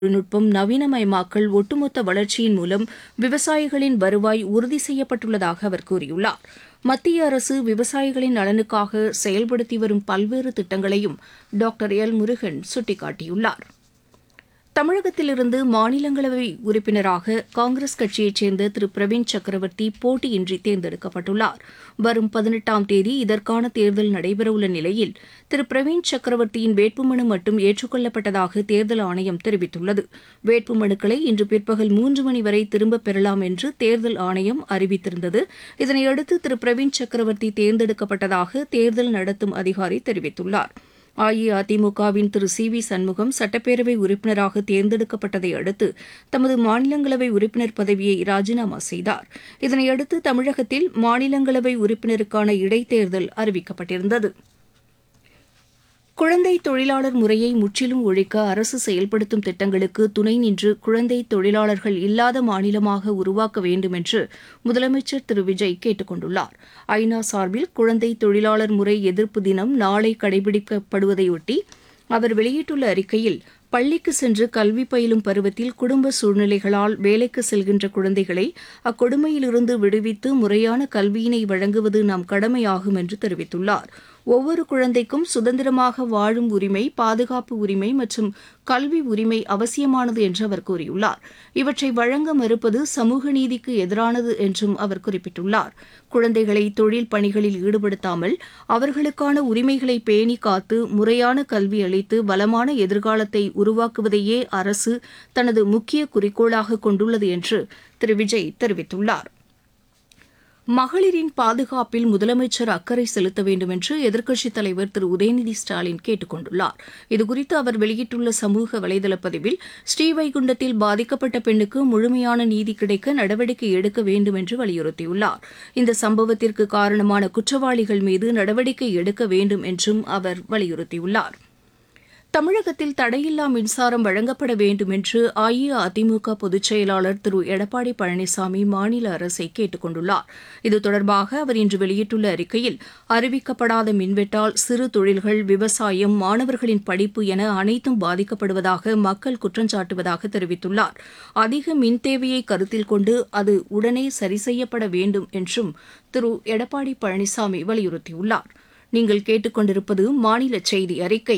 தொழில்நுட்பம் நவீனமயமாக்கல் ஒட்டுமொத்த வளர்ச்சியின் மூலம் விவசாயிகளின் வருவாய் உறுதி செய்யப்பட்டுள்ளதாக அவர் கூறியுள்ளார் மத்திய அரசு விவசாயிகளின் நலனுக்காக செயல்படுத்தி வரும் பல்வேறு திட்டங்களையும் டாக்டர் எல் முருகன் சுட்டிக்காட்டியுள்ளார் தமிழகத்திலிருந்து மாநிலங்களவை உறுப்பினராக காங்கிரஸ் கட்சியைச் சேர்ந்த திரு பிரவீன் சக்கரவர்த்தி போட்டியின்றி தேர்ந்தெடுக்கப்பட்டுள்ளார் வரும் பதினெட்டாம் தேதி இதற்கான தேர்தல் நடைபெறவுள்ள நிலையில் திரு பிரவீன் சக்கரவர்த்தியின் வேட்புமனு மட்டும் ஏற்றுக்கொள்ளப்பட்டதாக தேர்தல் ஆணையம் தெரிவித்துள்ளது வேட்புமனுக்களை இன்று பிற்பகல் மூன்று மணி வரை திரும்பப் பெறலாம் என்று தேர்தல் ஆணையம் அறிவித்திருந்தது இதனையடுத்து திரு பிரவீன் சக்கரவர்த்தி தேர்ந்தெடுக்கப்பட்டதாக தேர்தல் நடத்தும் அதிகாரி தெரிவித்துள்ளார் அஇஅதிமுகவின் திரு சி வி சண்முகம் சட்டப்பேரவை உறுப்பினராக தேர்ந்தெடுக்கப்பட்டதை அடுத்து தமது மாநிலங்களவை உறுப்பினர் பதவியை ராஜினாமா செய்தார் இதனையடுத்து தமிழகத்தில் மாநிலங்களவை உறுப்பினருக்கான இடைத்தேர்தல் அறிவிக்கப்பட்டிருந்தது குழந்தை தொழிலாளர் முறையை முற்றிலும் ஒழிக்க அரசு செயல்படுத்தும் திட்டங்களுக்கு துணை நின்று குழந்தை தொழிலாளர்கள் இல்லாத மாநிலமாக உருவாக்க வேண்டும் என்று முதலமைச்சர் திரு விஜய் கேட்டுக் கொண்டுள்ளார் ஐநா சார்பில் குழந்தை தொழிலாளர் முறை எதிர்ப்பு தினம் நாளை கடைபிடிக்கப்படுவதையொட்டி அவர் வெளியிட்டுள்ள அறிக்கையில் பள்ளிக்கு சென்று கல்வி பயிலும் பருவத்தில் குடும்ப சூழ்நிலைகளால் வேலைக்கு செல்கின்ற குழந்தைகளை அக்கொடுமையிலிருந்து விடுவித்து முறையான கல்வியினை வழங்குவது நம் கடமையாகும் என்று தெரிவித்துள்ளார் ஒவ்வொரு குழந்தைக்கும் சுதந்திரமாக வாழும் உரிமை பாதுகாப்பு உரிமை மற்றும் கல்வி உரிமை அவசியமானது என்று அவர் கூறியுள்ளார் இவற்றை வழங்க மறுப்பது சமூக நீதிக்கு எதிரானது என்றும் அவர் குறிப்பிட்டுள்ளார் குழந்தைகளை தொழில் பணிகளில் ஈடுபடுத்தாமல் அவர்களுக்கான உரிமைகளை பேணி காத்து முறையான கல்வி அளித்து வளமான எதிர்காலத்தை உருவாக்குவதையே அரசு தனது முக்கிய குறிக்கோளாக கொண்டுள்ளது என்று திரு விஜய் தெரிவித்துள்ளார் மகளிரின் பாதுகாப்பில் முதலமைச்சர் அக்கறை செலுத்த வேண்டும் என்று எதிர்க்கட்சித் தலைவர் திரு உதயநிதி ஸ்டாலின் கேட்டுக் கொண்டுள்ளார் இதுகுறித்து அவர் வெளியிட்டுள்ள சமூக வலைதள பதிவில் ஸ்ரீவைகுண்டத்தில் பாதிக்கப்பட்ட பெண்ணுக்கு முழுமையான நீதி கிடைக்க நடவடிக்கை எடுக்க வேண்டும் என்று வலியுறுத்தியுள்ளார் இந்த சம்பவத்திற்கு காரணமான குற்றவாளிகள் மீது நடவடிக்கை எடுக்க வேண்டும் என்றும் அவர் வலியுறுத்தியுள்ளார் தமிழகத்தில் தடையில்லா மின்சாரம் வழங்கப்பட வேண்டும் என்று அஇஅதிமுக பொதுச் செயலாளர் திரு எடப்பாடி பழனிசாமி மாநில அரசை கேட்டுக் கொண்டுள்ளார் இது தொடர்பாக அவர் இன்று வெளியிட்டுள்ள அறிக்கையில் அறிவிக்கப்படாத மின்வெட்டால் சிறு தொழில்கள் விவசாயம் மாணவர்களின் படிப்பு என அனைத்தும் பாதிக்கப்படுவதாக மக்கள் குற்றஞ்சாட்டுவதாக தெரிவித்துள்ளார் அதிக மின் தேவையை கருத்தில் கொண்டு அது உடனே சரி செய்யப்பட வேண்டும் என்றும் திரு எடப்பாடி பழனிசாமி வலியுறுத்தியுள்ளார் நீங்கள் கேட்டுக்கொண்டிருப்பது மாநில செய்தி அறிக்கை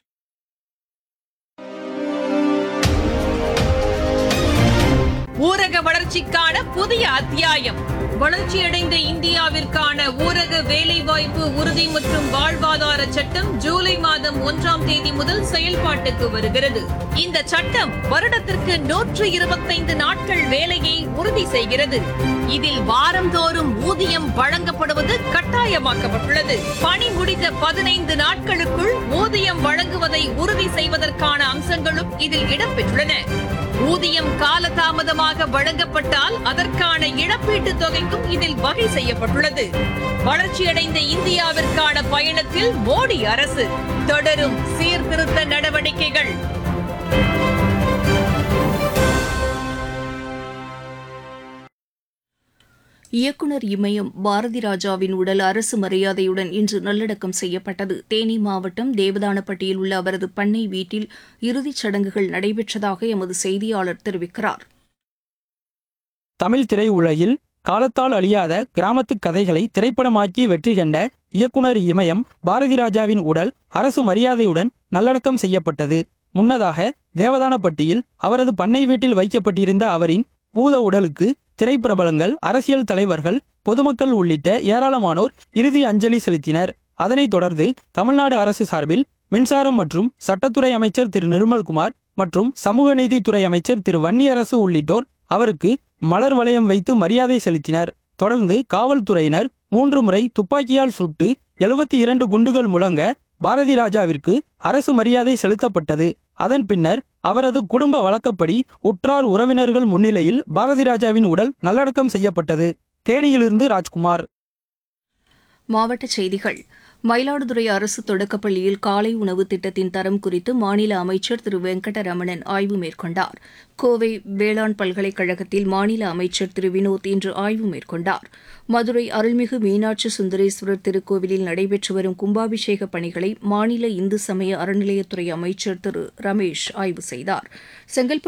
ஊரக வளர்ச்சிக்கான புதிய அத்தியாயம் வளர்ச்சியடைந்த இந்தியாவிற்கான ஊரக வேலைவாய்ப்பு உறுதி மற்றும் வாழ்வாதார சட்டம் ஜூலை மாதம் ஒன்றாம் தேதி முதல் செயல்பாட்டுக்கு வருகிறது இந்த சட்டம் வருடத்திற்கு நூற்று இருபத்தைந்து நாட்கள் வேலையை உறுதி செய்கிறது இதில் வாரந்தோறும் ஊதியம் வழங்கப்படுவது கட்டாயமாக்கப்பட்டுள்ளது பணி முடிந்த பதினைந்து நாட்களுக்குள் ஊதியம் வழங்குவதை உறுதி செய்வதற்கான அம்சங்களும் இதில் இடம்பெற்றுள்ளன ஊதியம் காலதாமதமாக வழங்கப்பட்டால் அதற்கான இழப்பீட்டுத் தொகைக்கும் இதில் வகை செய்யப்பட்டுள்ளது வளர்ச்சியடைந்த இந்தியாவிற்கான பயணத்தில் மோடி அரசு தொடரும் சீர்திருத்த நடவடிக்கைகள் இயக்குநர் இமயம் பாரதி ராஜாவின் உடல் அரசு மரியாதையுடன் இன்று நல்லடக்கம் செய்யப்பட்டது தேனி மாவட்டம் தேவதானப்பட்டியில் உள்ள அவரது பண்ணை வீட்டில் இறுதிச் சடங்குகள் நடைபெற்றதாக எமது செய்தியாளர் தெரிவிக்கிறார் தமிழ் திரையுலகில் காலத்தால் அழியாத கிராமத்து கதைகளை திரைப்படமாக்கி வெற்றி கண்ட இயக்குனர் இமயம் பாரதி ராஜாவின் உடல் அரசு மரியாதையுடன் நல்லடக்கம் செய்யப்பட்டது முன்னதாக தேவதானப்பட்டியில் அவரது பண்ணை வீட்டில் வைக்கப்பட்டிருந்த அவரின் பூத உடலுக்கு திரைப்பிரபலங்கள் அரசியல் தலைவர்கள் பொதுமக்கள் உள்ளிட்ட ஏராளமானோர் இறுதி அஞ்சலி செலுத்தினர் அதனைத் தொடர்ந்து தமிழ்நாடு அரசு சார்பில் மின்சாரம் மற்றும் சட்டத்துறை அமைச்சர் திரு நிர்மல்குமார் மற்றும் சமூக நீதித்துறை அமைச்சர் திரு வன்னியரசு உள்ளிட்டோர் அவருக்கு மலர் வளையம் வைத்து மரியாதை செலுத்தினர் தொடர்ந்து காவல்துறையினர் மூன்று முறை துப்பாக்கியால் சுட்டு எழுபத்தி இரண்டு குண்டுகள் முழங்க பாரதி ராஜாவிற்கு அரசு மரியாதை செலுத்தப்பட்டது அதன் பின்னர் அவரது குடும்ப வழக்கப்படி உற்றார் உறவினர்கள் முன்னிலையில் பாரதி ராஜாவின் உடல் நல்லடக்கம் செய்யப்பட்டது தேனியிலிருந்து ராஜ்குமார் மாவட்டச் செய்திகள் மயிலாடுதுறை அரசு தொடக்கப்பள்ளியில் காலை உணவு திட்டத்தின் தரம் குறித்து மாநில அமைச்சர் திரு வெங்கடரமணன் ஆய்வு மேற்கொண்டார் கோவை வேளாண் பல்கலைக்கழகத்தில் மாநில அமைச்சர் திரு வினோத் இன்று ஆய்வு மேற்கொண்டார் மதுரை அருள்மிகு மீனாட்சி சுந்தரேஸ்வரர் திருக்கோவிலில் நடைபெற்று வரும் கும்பாபிஷேக பணிகளை மாநில இந்து சமய அறநிலையத்துறை அமைச்சர் திரு ரமேஷ் ஆய்வு செய்தார் செங்கல்பட்டு